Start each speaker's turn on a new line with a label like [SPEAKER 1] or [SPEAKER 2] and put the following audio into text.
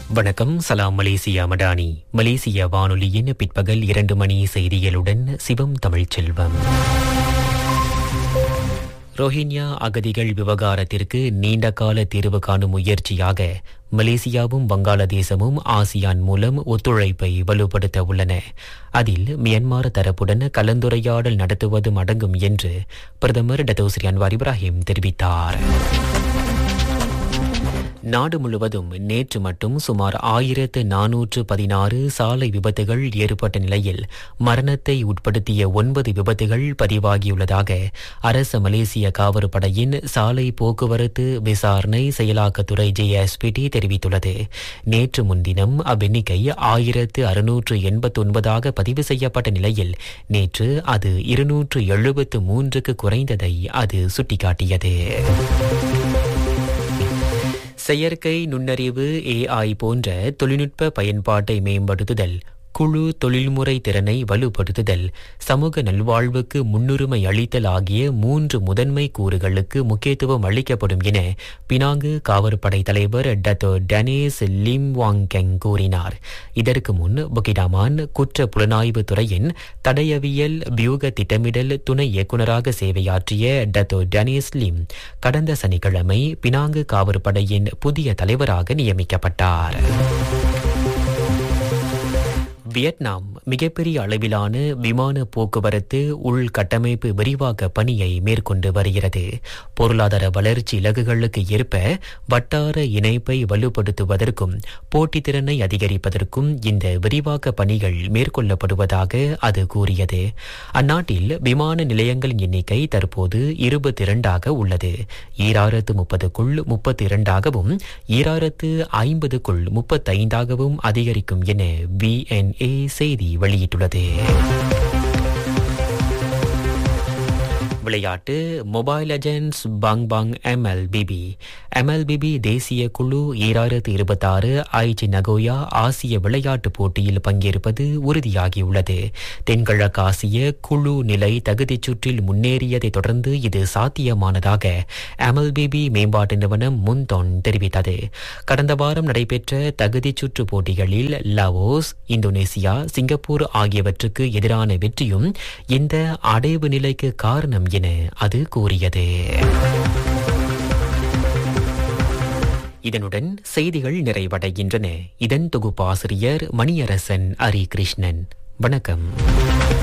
[SPEAKER 1] வணக்கம் சலாம் மலேசியா மடானி மலேசிய வானொலியின் பிற்பகல் இரண்டு மணி செய்திகளுடன் சிவம் தமிழ்ச்செல்வம் ரோஹிங்யா அகதிகள் விவகாரத்திற்கு நீண்டகால தீர்வு காணும் முயற்சியாக மலேசியாவும் வங்காளதேசமும் ஆசியான் மூலம் ஒத்துழைப்பை வலுப்படுத்த உள்ளன அதில் மியன்மார் தரப்புடன் கலந்துரையாடல் நடத்துவதும் அடங்கும் என்று பிரதமர் டத்தோஸ்ரீ அன்வார் இப்ராஹிம் தெரிவித்தார் நாடு முழுவதும் நேற்று மட்டும் சுமார் ஆயிரத்து நானூற்று பதினாறு சாலை விபத்துகள் ஏற்பட்ட நிலையில் மரணத்தை உட்படுத்திய ஒன்பது விபத்துகள் பதிவாகியுள்ளதாக அரச மலேசிய காவற்படையின் சாலை போக்குவரத்து விசாரணை செயலாக்கத்துறை ஜேஎஸ்பிடி தெரிவித்துள்ளது நேற்று முன்தினம் அவ்வெண்ணிக்கை ஆயிரத்து அறுநூற்று எண்பத்தொன்பதாக பதிவு செய்யப்பட்ட நிலையில் நேற்று அது இருநூற்று எழுபத்து மூன்றுக்கு குறைந்ததை அது சுட்டிக்காட்டியது செயற்கை நுண்ணறிவு ஏஐ போன்ற தொழில்நுட்ப பயன்பாட்டை மேம்படுத்துதல் குழு தொழில்முறை திறனை வலுப்படுத்துதல் சமூக நல்வாழ்வுக்கு முன்னுரிமை அளித்தல் ஆகிய மூன்று முதன்மை கூறுகளுக்கு முக்கியத்துவம் அளிக்கப்படும் என பினாங்கு காவற்படை தலைவர் டத்தோ டனேஸ் லிம் வாங்கெங் கூறினார் இதற்கு முன் புகிடாமான் குற்ற புலனாய்வு துறையின் தடயவியல் வியூக திட்டமிடல் துணை இயக்குநராக சேவையாற்றிய டத்தோ டனேஸ் லிம் கடந்த சனிக்கிழமை பினாங்கு காவற்படையின் புதிய தலைவராக நியமிக்கப்பட்டார் வியட்நாம் மிகப்பெரிய அளவிலான விமான போக்குவரத்து உள்கட்டமைப்பு விரிவாக்க பணியை மேற்கொண்டு வருகிறது பொருளாதார வளர்ச்சி இலக்குகளுக்கு ஏற்ப வட்டார இணைப்பை வலுப்படுத்துவதற்கும் போட்டித்திறனை அதிகரிப்பதற்கும் இந்த விரிவாக்க பணிகள் மேற்கொள்ளப்படுவதாக அது கூறியது அந்நாட்டில் விமான நிலையங்களின் எண்ணிக்கை தற்போது இருபத்தி இரண்டாக உள்ளது ஈராயிரத்து முப்பதுக்குள் முப்பத்தி இரண்டாகவும் ஈராயிரத்து ஐம்பதுக்குள் முப்பத்தைந்தாகவும் அதிகரிக்கும் என விஎன் ஏ செய்தி வெளியிட்டுள்ளது விளையாட்டு மொபைல் லெஜண்ட்ஸ் பாங் பாங் எம்எல்பிபி எம்எல்பிபி தேசிய குழு ஈராயிரத்து இருபத்தாறு ஐச்சி நகோயா ஆசிய விளையாட்டுப் போட்டியில் பங்கேற்பது உறுதியாகியுள்ளது தென்கிழக்கு ஆசிய குழு நிலை தகுதிச் சுற்றில் முன்னேறியதைத் தொடர்ந்து இது சாத்தியமானதாக எம்எல்பிபி மேம்பாட்டு நிறுவனம் முன்தொன் தெரிவித்தது கடந்த வாரம் நடைபெற்ற தகுதிச் சுற்று போட்டிகளில் லாவோஸ் இந்தோனேசியா சிங்கப்பூர் ஆகியவற்றுக்கு எதிரான வெற்றியும் இந்த அடைவு நிலைக்கு காரணம் என அது கூறியது இதனுடன் செய்திகள் நிறைவடைகின்றன இதன் தொகுப்பாசிரியர் மணியரசன் ஹரி கிருஷ்ணன் வணக்கம்